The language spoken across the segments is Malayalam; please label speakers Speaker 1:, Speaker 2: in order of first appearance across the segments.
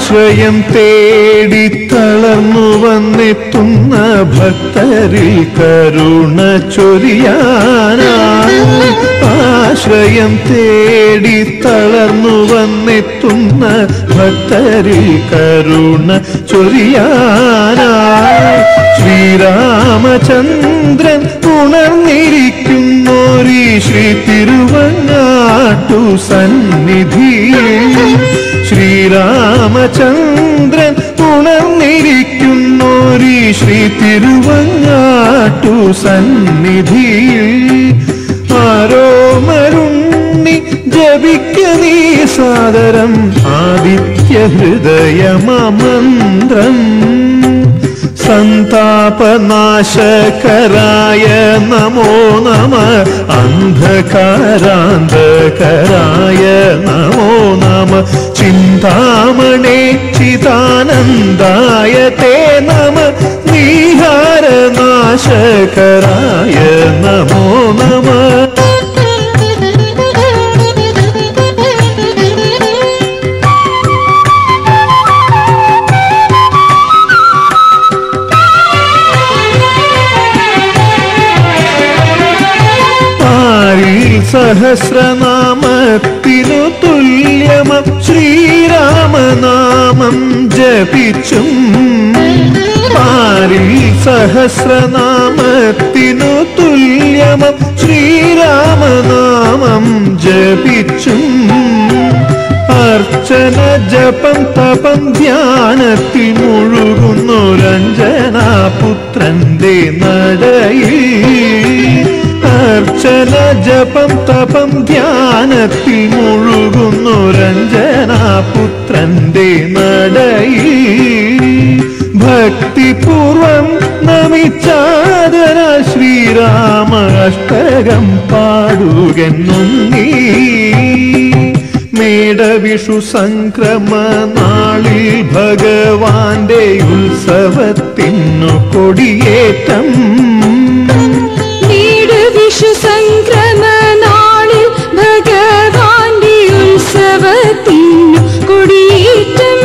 Speaker 1: ആശ്രയം തേടി തളർന്നു വന്നെത്തുന്ന ഭക്തരിൽ കരുണ ചൊരിയാനായി ആശ്രയം തേടി തളർന്നു വന്നെത്തുന്ന ഭക്തരിൽ കരുണ ചൊരിയാനായി ശ്രീരാമചന്ദ്രൻ ഉണർന്നിരിക്കുന്നോരീ ശ്രീ തിരുവങ്ങാട്ടു സന്നിധിയിൽ ശ്രീരാമചന്ദ്രൻ ഉണർന്നിരിക്കുന്നോരീ ശ്രീ തിരുവങ്ങാട്ടു സന്നിധിയിൽ ആരോ മരുണ്ണി ജപിക്ക നീ സാദരം ആദിത്യ ഹൃദയമമന്ത്രം സന്താപനാശകരായ നമോ നമ അന്ധകാരാന്തകരായ നമോ നമ ചിന്താമണേ ചിദാനന്ദായ തേ നമ നീഹാരനാശകരായ നമോ നമ പാരിൽ സഹസ്രനാമത്തിനു തുല്യമ ശ്രീരാമനാമം ജപിച്ചും പാരിൽ സഹസ്രനാമത്തിനു തുല്യമ ശ്രീരാമനാമം ജപിച്ചും അർച്ചന ജപം തപം ധ്യാനത്തിൽ മുഴുകുന്നൊരഞ്ജനാപുത്രന്റെ നടയിൽ അർച്ചന ജപം തപം ധ്യാനത്തിൽ മുഴുകുന്നൊരഞ്ജനാപുത്രന്റെ നടയിൽ ഭക്തിപൂർവം നമിച്ചാദര ശ്രീരാമ അഷ്ടകം പാടുകെന്നുന്നീ മേടവിഷു സംക്രമ നാളിൽ ഭഗവാന്റെ ഉത്സവത്തിനു കൊടിയേറ്റം
Speaker 2: വീട് വിഷു സംക്രമ നാളിൽ ഭഗവാന്റെ ഉത്സവത്തിനു കൊടിയേറ്റം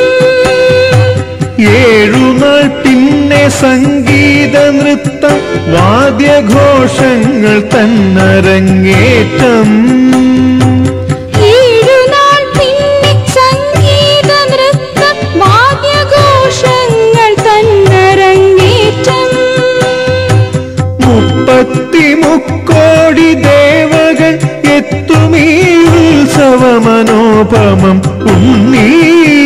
Speaker 1: ഏഴുനാൾ പിന്നെ സംഗീത നൃത്തം വാദ്യഘോഷങ്ങൾ തന്നരങ്ങേറ്റം
Speaker 2: ഏഴുനാൾ പിന്നെ സംഗീത നൃത്തം വാദ്യഘോഷങ്ങൾ തന്നരങ്ങേറ്റം
Speaker 1: മുപ്പത്തി മുക്കോടി ദേവകൾ എത്തുമീ ഉത്സവമനോപമം ഉണ്ണീ